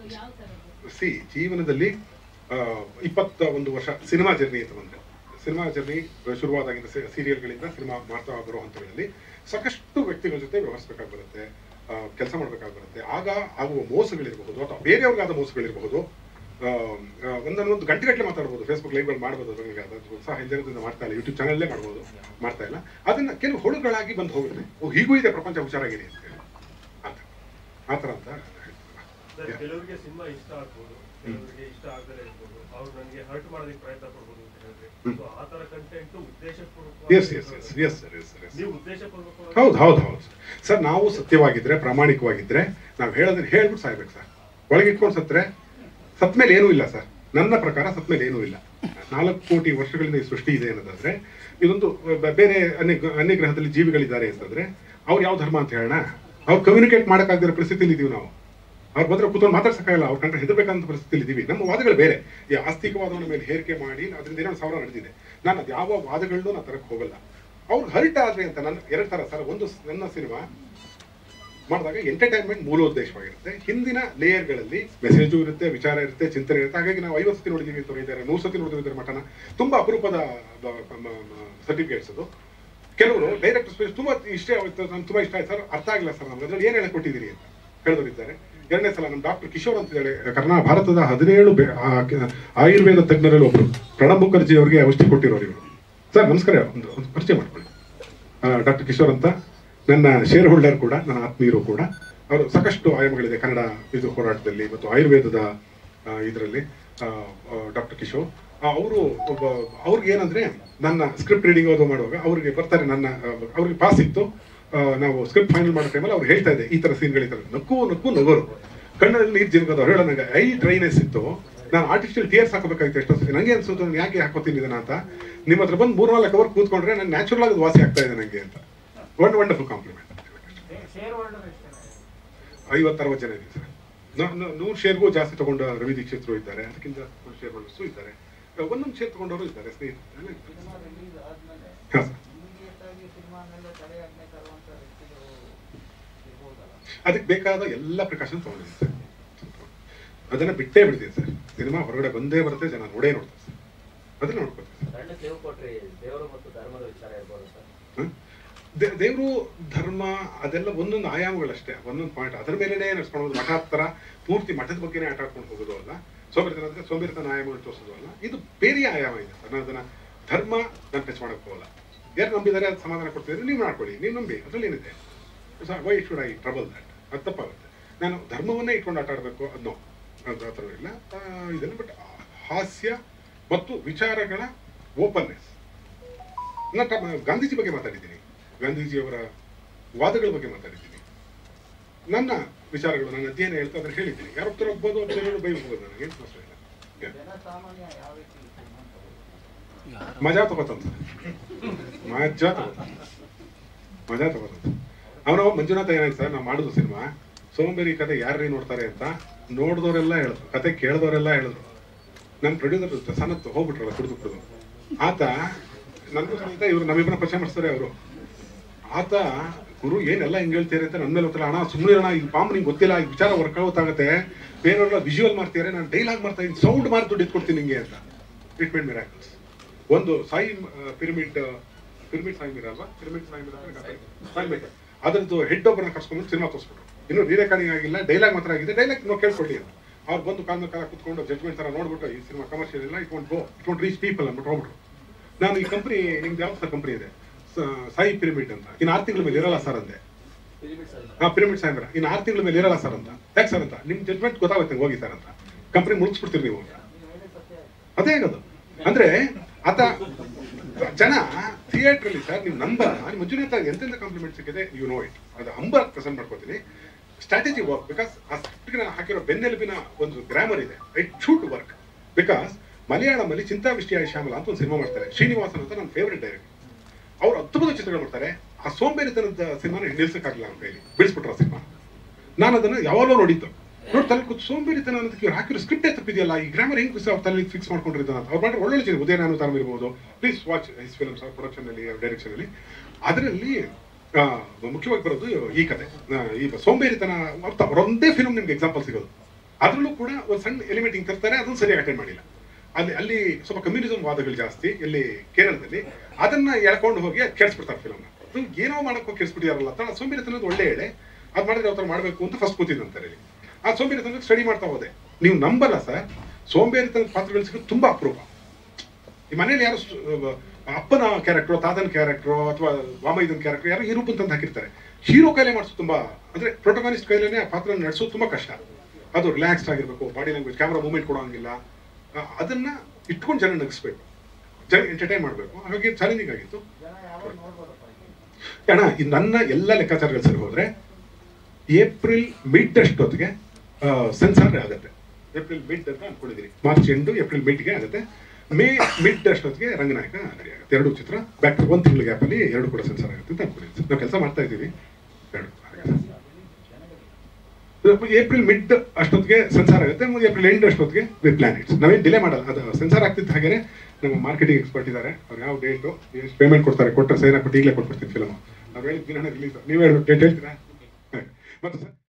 ಯಾವ ಥರದ್ದು ಸಿ ಜೀವನದಲ್ಲಿ ಆ, ಇಪ್ಪತ್ತ ಒಂದು ವರ್ಷ ಸಿನಿಮಾ ಜರ್ನಿ ಅಂತ ಬಂದ್ರೆ ಸಿನಿಮಾ ಜರ್ನಿ ಶುರುವಾದಾಗಿಂದ ಸೀರಿಯಲ್ಗಳಿಂದ ಸಿನಿಮಾ ಮಾಡ್ತಾ ಬರೋ ಹಂತಗಳಲ್ಲಿ ಸಾಕಷ್ಟು ವ್ಯಕ್ತಿಗಳ ಜೊತೆ ವ್ಯವಹರಿಸಬೇಕಾಗಿ ಬರುತ್ತೆ ಕೆಲಸ ಮಾಡಬೇಕಾಗಿ ಬರುತ್ತೆ ಆಗ ಆಗುವ ಮೋಸಗಳಿರಬಹುದು ಅಥವಾ ಬೇರೆಯವ್ರಿಗಾದ ಮೋಸಗಳಿರಬಹುದು ಆ, ಆ, ಒಂದೊಂದು ಒಂದು ಗಂಟೆಗಟ್ಟಲೆ ಮಾತಾಡ್ಬೋದು ಫೇಸ್ಬುಕ್ ಲೈವ್ಗಳು ಮಾಡ್ಬೋದು ಅದ್ರ ಬಗ್ಗೆ ಅದು ಉತ್ಸಾಹ ಹಿಂದಿನದಿಂದ ಮಾಡ್ತಾ ಇಲ್ಲ ಯೂಟ್ಯೂಬ್ ಚಾನಲ್ಲೇ ಮಾಡ್ಬೋದು ಮಾಡ್ತಾ ಇಲ್ಲ ಅದನ್ನ ಕೆಲವು ಹುಳುಗಳಾಗಿ ಬಂದು ಹೋಗುತ್ತೆ ಓ ಹೀಗೂ ಇದೆ ಪ್ರಪಂಚ ಹುಷಾರಾಗಿರಿ ಅಂತ ಹೇಳಿ ಅಂತ ಆ ಥರ ಅಂತ ಸರ್, ಹೇಳ್ತಾರೆ ಕೆಲವರಿಗೆ ಸಿನಿಮಾ ಇಷ್ಟ ಆಗ್ಬೋದು ಕೆಲವರಿಗೆ ಇಷ್ಟ ಆಗದೇ ಇರ್ಬೋದು ಅವ್ರು ನನಗೆ ಹರ್ಟ್ ಮಾಡೋದಕ್ಕೆ ಪ್ರಯತ್ನ ಪಡ್ಬೋದು ಅಂತ ಹೇಳಿದ್ರೆ ಹ್ಮ್. ಸೊ ಆ ತರ content yes yes yes yes sir yes sir yes ನೀವು ಉದ್ದೇಶಪೂರ್ವಕವಾಗಿ ಹೌದು ಹೌದು ಹೌದು ಸರ್ ನಾವು ಸತ್ಯವಾಗಿದ್ರೆ ಪ್ರಾಮಾಣಿಕವಾಗಿದ್ರೆ ನಾವು ಹೇಳೋದನ್ನ ಹೇಳ್ಬಿಟ್ಟು ಸಾಯ್ಬೇಕು ಸರ್ ಒಳಗೆ ಇಟ್ಕೊಂಡು ಸತ್ರೆ ಸತ್ ಮೇಲೆ ಏನೂ ಇಲ್ಲ ಸರ್ ನನ್ನ ಪ್ರಕಾರ ಸತ್ ಮೇಲೆ ಏನೂ ಇಲ್ಲ ನಾಲ್ಕು ಕೋಟಿ ವರ್ಷಗಳಿಂದ ಈ ಸೃಷ್ಟಿ ಇದೆ ಅನ್ನೋದಾದ್ರೆ ಇದೊಂದು ಬ- ಬೇರೆ ಅನ್ಯ ಅನ್ಯ ಗ್ರಹದಲ್ಲಿ ಜೀವಿಗಳಿದ್ದಾರೆ ಅಂತಂದ್ರೆ ಅವ್ರು ಯಾವ ಧರ್ಮ ಅಂತ ಹೇಳೋಣ ಅವ್ರು ಕಮ್ಯುನಿಕೇಟ್ ಮಾಡೋಕ್ಕಾಗದಿರೋ ಪರಿಸ್ಥಿತಿಲಿ ಇದೀವಿ ನಾವು ಅವ್ರು ಬಂದ್ರೆ ಕೂತ್ಕೊಂಡು ಮಾತಾಡ್ಸಕ್ಕಾಗಲ್ಲ ಅವ್ರ ಕಂಡ್ರೆ ಹೆದರ್ಬೇಕಂತ ಪರಿಸ್ಥಿತಿಲಿ ಇದೀವಿ ನಮ್ಮ ವಾದಗಳು ಬೇರೆ ಈ ಆಸ್ತಿಕವಾದವನ ಮೇಲೆ ಹೇರಿಕೆ ಮಾಡಿ ಅದರಿಂದ ಏನೋ ಸಾವಿರ ನಡೆದಿದೆ ನಾನು ಅದು ಯಾವ ವಾದಗಳನ್ನೂ ನಾನು ತರಕ್ಕೆ ಹೋಗಲ್ಲ ಅವ್ರಿಗೆ ಹರ್ಟ್ ಆದ್ರೆ ಅಂತ ನನ್ನ ಎರಡು ತರ ಸರ್ ಒಂದು ಸ್- ನನ್ನ ಸಿನಿಮಾ ಮಾಡಿದಾಗ ಎಂಟರ್ಟೈನ್ಮೆಂಟ್ ಮೂಲೋದ್ದೇಶವಾಗಿರುತ್ತೆ ಹಿಂದಿನ ಲೇಯರ್ಗಳಲ್ಲಿ ಮೆಸೇಜು ಇರುತ್ತೆ ವಿಚಾರ ಇರುತ್ತೆ ಚಿಂತನೆ ಇರುತ್ತೆ ಹಾಗಾಗಿ ನಾವು ಐವತ್ತು ಸತಿ ನೋಡಿದ್ದೀವಿ ಅಂತ ಇದ್ದಾರೆ ನೂರು ಸತಿ ನೋಡಿದ್ದೀವಿ ಮಠನ ತುಂಬಾ ಅಪರೂಪದ ಸರ್ಟಿಫಿಕೇಟ್ಸ್ ಅದು ಕೆಲವರು ಡೈರೆಕ್ಟ್ ಸ್ಪೀಚ್ ತುಂಬಾ ಇಷ್ಟ ಆಯ್ತು ನನ್ಗೆ ತುಂಬಾ ಇಷ್ಟ ಆಯ್ತು ಸರ್ ಅರ್ಥ ಆಗಿಲ್ಲ ಸರ್ ನಮ್ಗೆ ಅದ್ರಲ್ಲಿ ಏನು ಹೇಳಕ್ ಕೊಟ್ಟಿದ್ದೀರಿ ಅಂತ ಹೇಳಿದವರಿದ್ದಾರೆ ಎರಡನೇ ಸಲ ನಮ್ಮ ಡಾಕ್ಟರ್ ಕಿಶೋರ್ ಅಂತ ಹೇಳಿ ಕರ್ನಾ ಭಾರತದ ಹದಿನೇಳು ಬೆ- ಆ, ಕ- ಆಯುರ್ವೇದ ತಜ್ಞರಲ್ಲಿ ಒಬ್ರು ಪ್ರಣಬ್ ಮುಖರ್ಜಿ ಅವರಿಗೆ ಔಷಧಿ ಕೊಟ್ಟಿರೋರು ಇವರು ಸರ್ ನಮಸ್ಕಾರ ಒಂದು ಒಂದು ಪರಿಚಯ ಮಾಡ್ಕೊಳ್ಳಿ ಡಾಕ್ಟರ್ ಕಿಶೋರ್ ಅಂತ ನನ್ನ ಶೇರ್ ಹೋಲ್ಡರ್ ಕೂಡ ನನ್ನ ಆತ್ಮೀಯರು ಕೂಡ ಅವರು ಸಾಕಷ್ಟು ಆಯಾಮಗಳಿದೆ ಕನ್ನಡ ಇದು ಹೋರಾಟದಲ್ಲಿ ಮತ್ತು ಆಯುರ್ವೇದದ ಇದರಲ್ಲಿ ಡಾಕ್ಟರ್ ಕಿಶೋರ್ ಅವರು ಒಬ್ಬ ಅವ್ರಿಗೆ ಏನಂದ್ರೆ ನನ್ನ ಸ್ಕ್ರಿಪ್ಟ್ ರೀಡಿಂಗ್ ಅದು ಮಾಡುವಾಗ ಅವ್ರಿಗೆ ಬರ್ತಾರೆ ನನ್ನ ಆ, ಅವ್ರಿಗೆ ಪಾಸ್ ಇತ್ತು ಆ, ನಾವು ಸ್ಕ್ರಿಪ್ಟ್ ಫೈನಲ್ ಮಾಡೋ ಟೈಮಲ್ಲಿ ಅವ್ರು ಹೇಳ್ತಾ ಇದೆ ಈ ತರ ಸೀನ್ಗಳು ಈ ತರ ನಕ್ಕು ನಕ್ಕು ನಗೋರು ಕಣ್ಣಲ್ಲಿ ನೀರು ಜಿನ್ಕೋದು ಅವ್ರು ಹೇಳೋ ನಂಗೆ ಐ ಡ್ರೈನೆಸ್ ಇತ್ತು ನಾನು ಆರ್ಟಿಫಿಷಿಯಲ್ ಟೀಯರ್ಸ್ ಹಾಕಬೇಕಾಗಿತ್ತು ಎಷ್ಟೋ ಸತಿ ನಂಗೆ ಅನ್ಸುತ್ತೆ ನಾನು ಯಾಕೆ ಹಾಕೋತೀನಿ ಇದನ್ನ ಅಂತ ನಿಮ್ಮ ಹತ್ರ ಬಂದು ಮೂರ್ ನಾಲ್ಕು ಅವರ್ ಕೂತ್ಕೊಂಡ್ರೆ ನಾನು ನ್ಯಾಚುರಲ್ ಆಗಿ ಅದು ವಾಸಿ ಆಗ್ತಾ ಇದೆ ನನಗೆ ಅಂತ one wonderful compliment share holder ಎಷ್ಟು ಐವತ್ತರವತ್ತು ಜನ ಇದೆ ಸರ್ ನೂರು ಶೇರ್ಗೂ ಜಾಸ್ತಿ ತಗೊಂಡ ರವಿ ದೀಕ್ಷಿತರು ಇದ್ದಾರೆ ಅದಕ್ಕಿಂತ ಜಾಸ್ತಿ ಶೇರ್ ಹೋಲ್ಡರ್ಸು ಇದ್ದಾರೆ ಒಂದೊಂದು ಶೇರ್ ತಗೊಂಡವರು ಇದ್ದಾರೆ ಸ್ನೇಹಿತರು ಎಲ್ಲ ಇದ್ದಾರೆ. ಸಿನಿಮಾ ರಿಲೀಸ್ ಆದ್ಮೇಲೆ ಹಾ ಸರ್ ಇಮಿಡಿಯೇಟ್ ಆಗಿ ಸಿನಿಮಾ ಮೇಲೆ ತಡೆಯಾಜ್ಞೆ ತರುವಂತ ವ್ಯಕ್ತಿಗಳು ಇರ್ಬೋದಲ್ಲ ಅದಕ್ಕೆ ಬೇಕಾದ ಎಲ್ಲ ಪ್ರಿಕಾಷನ್ ತಗೊಂಡಿದ್ದೀನಿ ಸರ್ ಅದನ್ನ ಬಿಟ್ಟೇ ಬಿಡ್ತೀನಿ ಸರ್ ಸಿನಿಮಾ ಹೊರಗಡೆ ಬಂದೇ ಬರುತ್ತೆ ಜನ ನೋಡೇ ನೋಡ್ತಾರೆ ಸರ್ ಅದನ್ನ ನೋಡ್ಕೊತೀನಿ ಸರ್ ಸಣ್ಣ ಸೇವು ಕೊಟ್ರಿ ದೇವರು ಮತ್ತು ಧರ್ಮದ ವಿಚಾರ ಇರ್ಬೋದು ಸರ್ ದೇವರು ಧರ್ಮ ಅದೆಲ್ಲ ಒಂದೊಂದು ಆಯಾಮಗಳಷ್ಟೇ ಒಂದೊಂದು ಪಾಯಿಂಟ್ ಅದರ ಮೇಲೆನೇ ನಡ್ಸ್ಕೊಂಡು ಹೋಗೋದು ಮಠ ಥರ ಪೂರ್ತಿ ಮಠದ ಬಗ್ಗೆನೇ ಆಟ ಆಡ್ಕೊಂಡು ಹೋಗೋದು ಅಲ್ಲ ಸೋಂಬೇರಿತನ ಅಂದ್ರೆ ಸೋಂಬೇರಿತನ ಆಯಾಮಗಳು ತೋರಿಸೋದು ಅಲ್ಲ ಇದು ಬೇರೆ ಆಯಾಮ ಇದೆ ಸರ್ ನಾನು ಅದನ್ನ ಧರ್ಮ ನಾನು ಟಚ್ ಮಾಡಕ್ ಹೋಗಲ್ಲ ಯಾರು ನಂಬಿದ್ದಾರೆ ಅದು ಸಮಾಧಾನ ಕೊಡ್ತಿದ್ರೆ ನೀವು ಮಾಡ್ಕೊಳ್ಳಿ ನೀವು ನಂಬಿ ಅದ್ರಲ್ಲಿ ಏನಿದೆ why should I trouble that ಅದು ತಪ್ಪಾಗುತ್ತೆ ನಾನು ಧರ್ಮವನ್ನೇ ಇಟ್ಕೊಂಡು ಆಟ ಆಡಬೇಕು ಅನ್ನೋ ಅದು ಆ ಥರ ಇಲ್ಲ ಆ, ಇದನ್ನು ಬಟ್ ಹಾಸ್ಯ ಮತ್ತು ವಿಚಾರಗಳ ಓಪನ್ನೆಸ್ ನಾನು ಟ- ಗಾಂಧೀಜಿ ಬಗ್ಗೆ ಮಾತಾಡಿದ್ದೀನಿ ಗಾಂಧೀಜಿಯವರ ವಾದಗಳ ಬಗ್ಗೆ ಮಾತಾಡಿದ್ದೀನಿ ನನ್ನ ವಿಚಾರಗಳು ನನ್ನ ಅಧ್ಯಯನ ಹೇಳ್ತಾ ಅದನ್ನು ಹೇಳಿದ್ದೀನಿ ಯಾರು ಒಪ್ತಾರೆ ಒಪ್ಬೋದು ಒಬ್ಬರು ಬೈಬೋದು ನನಗೆ ಏನು ಸಮಸ್ಯೆ ಇಲ್ಲ Yeah. ಜನಸಾಮಾನ್ಯ ಯಾವ ರೀತಿ ಸಿನಿಮಾ ತಗೋಬೇಕು ಮಜಾ ತಗೋತಂತ ಮಜಾ ತಗೋತ ಮಜಾ ತಗೋತಂತ ಅವನು ಮಂಜುನಾಥ ಏನಾಯ್ತು ಸರ್ ನಾವು ಮಾಡುದು ಸಿನಿಮಾ ಸೋಂಬೇರಿ ಕತೆ ಯಾರೇ ನೋಡ್ತಾರೆ ಅಂತ ನೋಡಿದವರೆಲ್ಲ ಹೇಳಿದ್ರು ಕತೆ ಕೇಳಿದವರೆಲ್ಲ ಹೇಳಿದ್ರು ನನ್ನ ಪ್ರೊಡ್ಯೂಸರ್ ಸನತ್ ಹೋಗ್ಬಿಟ್ರಲ್ಲ ಕುಡಿದು ಕುಡಿದು ಆತ ನನಗೂ ಸಮೇತ ಇವ್ರು ನಮ್ಮಿಬ್ಬರನ್ನ ಪರಿಚಯ ಮಾಡಿಸ್ತಾರೆ ಅವರು ಆತ ಗುರು ಏನೆಲ್ಲ ಹಿಂಗ್ ಹೇಳ್ತೀರಿ ಅಂತ ನನ್ನ ಮೇಲೆ ಗೊತ್ತಿಲ್ಲ ಅಣ್ಣ ಸುಮ್ಮನೆ ಅಣ್ಣ ಈ ಪಾಂಬ್ ನಿಂಗೆ ಗೊತ್ತಿಲ್ಲ ಈ ವಿಚಾರ ವರ್ಕೌಟ್ ಆಗುತ್ತೆ ಬೇರೆಯವರೆಲ್ಲ ವಿಜುವಲ್ ಮಾಡ್ತಿದ್ದಾರೆ ನಾನು ಡೈಲಾಗ್ ಮಾಡ್ತಾ ಇದ್ದೀನಿ ಸೌಂಡ್ ಮಾಡಿ ದುಡ್ಡು ಕೊಡ್ತೀನಿ ನಿಂಗೆ ಅಂತ ಟ್ರೀಟ್ಮೆಂಟ್ ಮಿರಾಕಲ್ಸ್ ಒಂದು ಸಾಯಿ ಪಿರಮಿಡ್ ಪಿರಮಿಡ್ ಸಾಯಿ ಮೀರ ಅಲ್ವಾ ಪಿರಮಿಡ್ ಸಾಯಿ ಮೀರ ಸಾಯಿ ಮೀರ ಅದ್ರದ್ದು ಹೆಡ್ ಒಬ್ಬರನ್ನ ಕರ್ಸ್ಕೊಂಡು ಸಿನಿಮಾ ತೋರಿಸ್ಬಿಟ್ರು ಇನ್ನು ರೀರೆಕಾರ್ಡಿಂಗ್ ಆಗಿಲ್ಲ ಡೈಲಾಗ್ ಮಾತ್ರ ಆಗಿದೆ ಡೈಲಾಗ್ ನಾವು ಕೇಳ್ಕೊಳ್ಳಿ ಅಂತ ಅವ್ರು ಬಂದು ಕಾಲ ಕಾಲ ಕುತ್ಕೊಂಡು ಜಡ್ಜ್ಮೆಂಟ್ ತರ ನೋಡ್ಬಿಟ್ಟು ಈ ಸಿನಿಮಾ ಕಮರ್ಷಿಯಲ್ ಇಲ್ಲ it want go it want reach people ಅಂದ್ಬಿಟ್ಟು ಹೋಗ್ಬಿಟ್ರು ನಾನು ಈ ಕಂಪ್ನಿ ನಿಮ್ದು ಯಾವ ಕಂಪ್ನಿ ಇದೆ ಸ- ಸಾಯಿ ಪಿರಮಿಡ್ ಅಂತ ಇನ್ನು ಆರು ತಿಂಗಳ ಮೇಲೆ ಇರಲ್ಲ ಸರ್ ಅಂದೆ ಹಾ ಪಿರಮಿಡ್ ಸಾಯಿ ಮೀರ ಇನ್ನು ಆರು ತಿಂಗಳ ಮೇಲೆ ಇರಲ್ಲ ಸರ್ ಅಂತ ಯಾಕೆ ಸರ್ ಅಂತ ನಿಮ್ ಜಡ್ಜ್ಮೆಂಟ್ ಗೊತ್ತಾಗುತ್ತೆ ನಂಗೆ ಹೋಗಿ ಸರ್ ಅಂತ ಕಂಪ್ನಿ ಮುಗಿಸ್ಬಿಡ್ತೀರಿ ನೀವು ಅಂತ ನೀವು ಹೇಳಿ ಸತ್ಯ ಆಯ್ತು. ಅದೇ ಆಗೋದು ಅಂದ್ರೆ ಆತ ಜನ ಥಿಯೇಟರ್ ಅಲ್ಲಿ ಸರ್ ನೀವು ನಂಬರ್ ಮಂಜುನಾಥ ಎಂತೆಂತ ಕಾಂಪ್ಲಿಮೆಂಟ್ ಸಿಕ್ಕಿದೆ ಯು ನೋ ಇಟ್ ಅದು ಅಂಬ ಪ್ರೆಸೆಂಟ್ ಮಾಡ್ಕೋತೀನಿ ಸ್ಟ್ರಾಟಜಿ ವರ್ಕ್ ಬಿಕಾಸ್ ಆ ಸ್ಕ್ರಿಪ್ಟ್ಗೆ ನಾನು ಹಾಕಿರೋ ಬೆನ್ನೆಲುಬಿನ ಒಂದು ಗ್ರಾಮರ್ ಇದೆ ಇಟ್ ಶೂಟ್ ವರ್ಕ್ ಬಿಕಾಸ್ ಮಲಯಾಳಮಲ್ಲಿ ಚಿಂತಾ ವಿಷಯ ಶ್ಯಾಮಲ ಅಂತ ಒಂದು ಸಿನಿಮಾ ಮಾಡ್ತಾರೆ ಶ್ರೀನಿವಾಸನ್ ಅಂತ ನನ್ನ ಫೇವರೇಟ್ ಡೈರೆಕ್ಟರ್ ಅವ್ರು ಅದ್ಭುತ ಚಿತ್ರಗಳು ಮಾಡ್ತಾರೆ ಆ ಸೋಂಬೇರಿತನದ ಸಿನಿಮಾನ ನಿಲ್ಸಕ್ಕಾಗಲ್ಲ ಅವ್ರ ಕೈಲಿ ಬಿಡಿಸ್ಬಿಟ್ರು ಆ ಸಿನಿಮಾ ನಾನು ಅದನ್ನ ಯಾವಾಗಲೂ ನೋಡಿದ್ದು ನೋಡಿ ತಲೆ ಕೂತು ಸೋಂಬೇರಿತನ ಅನ್ನೋದಕ್ಕೆ ಇವ್ರು ಹಾಕಿರೋ ಸ್ಕ್ರಿಪ್ಟೇ ತಪ್ಪಿದೆಯಲ್ಲ ಈ ಗ್ರಾಮರ್ ಹೆಂಗ್ ಅವ್ರ ತಲೆ ಫಿಕ್ಸ್ ಮಾಡ್ಕೊಂಡಿರ್ತಾನ ಅಂತ ಅವ್ರು ಮಾಡಿ ಒಳ್ಳೊಳ್ಳೆ ಚಿತ್ರ ಉದಯ ನಾನು ತಾನು ಇರ್ಬೋದು please watch his films production ಅಲ್ಲಿ ಡೈರೆಕ್ಷನ್ ಅಲ್ಲಿ ಅದರಲ್ಲಿ ಆ, ಮುಖ್ಯವಾಗಿ ಬರೋದು ಈ ಕತೆ ಆ, ಈ ಸೋಂಬೇರಿತನ ಅರ್ಥ ಒಂದೇ ಫಿಲ್ಮ್ ನಿಮ್ಗೆ ಎಕ್ಸಾಂಪಲ್ ಸಿಗೋದು ಅದರಲ್ಲೂ ಕೂಡ ಒಂದು ಸಣ್ಣ ಎಲಿಮೆಂಟ್ ಹಿಂಗೆ ತರ್ತಾರೆ ಅದನ್ನು ಸರಿಯಾಗಿ ಅಟೆಂಡ್ ಮಾಡಿಲ್ಲ ಅಲ್ಲಿ ಅಲ್ಲಿ ಸ್ವಲ್ಪ ಕಮ್ಯುನಿಸಂ ವಾದಗಳು ಜಾಸ್ತಿ ಇಲ್ಲಿ ಕೇರಳದಲ್ಲಿ ಅದನ್ನ ಎಳ್ಕೊಂಡು ಹೋಗಿ ಕೆಡಿಸ್ಬಿಡ್ತಾರೆ ಫಿಲಮ್ನ ಏನೋ ಮಾಡಕ್ಕೋ ಕೆಡಿಸ್ಬಿಟ್ಟಿದಾರಲ್ಲ ಅಂತ ಸೋಂಬೇರಿತನದ ಒಳ್ಳೆ ಹೇಳೆ ಅದು ಮಾಡಿದ್ರೆ ಯಾವ ಥರ ಮಾಡಬೇಕು ಅಂತ ಫಸ್ಟ್ ಕೂತಿದ್ದಂತಾರೆ ಇಲ್ಲಿ ಆ ಸೋಂಬೇರಿತನ ಸ್ಟಡಿ ಮಾಡ್ತಾ ಹೋದೆ ನೀವು ನಂಬಲ್ಲ ಸರ್ ಸೋಂಬೇರಿತನದ ಪಾತ್ರಗಳು ಸಿಗೋದು ತುಂಬಾ ಅಪರೂಪ ಈ ಮನೇಲಿ ಯಾರು ಸ್- ಅಹ್ ಅಪ್ಪನ ಕ್ಯಾರೆಕ್ಟ್ರೋ ತಾತನ ಕ್ಯಾರೆಕ್ಟ್ರೋ ಅಥವಾ ವಾಮೈದನ್ ಕ್ಯಾರೆಕ್ಟರ್ ಯಾರು ಹೀರೋ ಅಂತ ಹಾಕಿರ್ತಾರೆ ಹೀರೋ ಕೈಲೇ ಮಾಡಿಸೋದು ತುಂಬಾ ಅಂದ್ರೆ ಪ್ರೊಟೋಗಾನಿಸ್ಟ್ ಕೈಲೇನೆ ಆ ಪಾತ್ರ ನಡೆಸೋದು ತುಂಬಾ ಕಷ್ಟ ಅದು ರಿಲ್ಯಾಕ್ಸ್ಡ್ ಆಗಿರ್ಬೇಕು ಬಾಡಿ ಲ್ಯಾಂಗ್ವೇಜ್ ಕ್ಯಾಮ್ರಾ ಮೂವ್ಮೆಂಟ್ ಕೊಡೋಂಗಿಲ್ಲ ಆ, ಅದನ್ನ ಇಟ್ಕೊಂಡು ಜನ ನಗಿಸ್ಬೇಕು ಜನ ಎಂಟರ್ಟೈನ್ ಮಾಡಬೇಕು ಹಾಗಾಗಿ ಚಾಲೆಂಜಿಂಗ್ ಆಗಿತ್ತು ಜನ ಯಾವಾಗ ನೋಡ್ಬೋದಪ್ಪ ಅಣ್ಣ ಇದು ನನ್ನ ಎಲ್ಲ ಲೆಕ್ಕಾಚಾರಗಳು ಸರಿ ಹೋದ್ರೆ ಏಪ್ರಿಲ್ ಮಿಡ್ ಅಷ್ಟೊತ್ತಿಗೆ ಸೆನ್ಸಾರ್ ಆಗುತ್ತೆ ಏಪ್ರಿಲ್ ಮಿಡ್ ಅಂತ ಅನ್ಕೊಂಡಿದ್ದೀನಿ ಮಾರ್ಚ್ ಎಂಟು ಏಪ್ರಿಲ್ ಮಿಡ್ಗೆ ಆಗುತ್ತೆ ಮೇ ಮಿಡ್ ಅಷ್ಟೊತ್ತಿಗೆ ರಂಗನಾಯಕ ರೆಡಿ ಆಗುತ್ತೆ ಎರಡು ಚಿತ್ರ ಬ್ಯಾಕ್ ಒಂದು ತಿಂಗಳ ಗ್ಯಾಪಲ್ಲಿ ಎರಡು ಕೂಡ ಸೆನ್ಸಾರ್ ಆಗುತ್ತೆ ಅಂತ ಅನ್ಕೊಂಡಿದ್ದೀನಿ ನಾವು ಕೆಲಸ ಮಾಡ್ತಾ ಇದ್ದೀವಿ ಎರಡು ಏಪ್ರಿಲ್ ಮಿಡ್ ಅಷ್ಟೊತ್ತಿಗೆ ಸೆನ್ಸಾರ್ ಆಗುತ್ತೆ ಮತ್ತು ಏಪ್ರಿಲ್ ಎಂಡ್ ಅಷ್ಟೊತ್ತಿಗೆ ವಿ ಪ್ಲಾನೆಟ್ಸ್ ನಾವೇನು ಡಿಲೇ ಮಾಡಲ್ಲ ಅದು ಸೆನ್ಸಾರ್ ಆಗ್ತಿದ್ದ ಹಾಗೆ ನಮ್ಮ ಮಾರ್ಕೆಟಿಂಗ್ ಎಕ್ಸ್ಪರ್ಟ್ ಇದ್ದಾರೆ ಅವ್ರು ಯಾವ ಡೇಟು ಎಷ್ಟು ಪೇಮೆಂಟ್ ಕೊಡ್ತಾರೆ ಕೊಟ್ಟರೆ ಸೈನ್ ಹಾಕ್ಬಿಟ್ಟು ಈಗಲೇ ಕೊಟ್ಬಿಡ್ತೀನಿ ಫಿಲಮ್ ಅವ್ರು ಹೇಳಿದ ದಿನ ರಿಲೀಸ್ ನೀವು ಹೇಳ್ಬೇಕು ಡೇಟ್ ಹೇಳ್ತೀರಾ ಮತ್ತೆ ಸರ್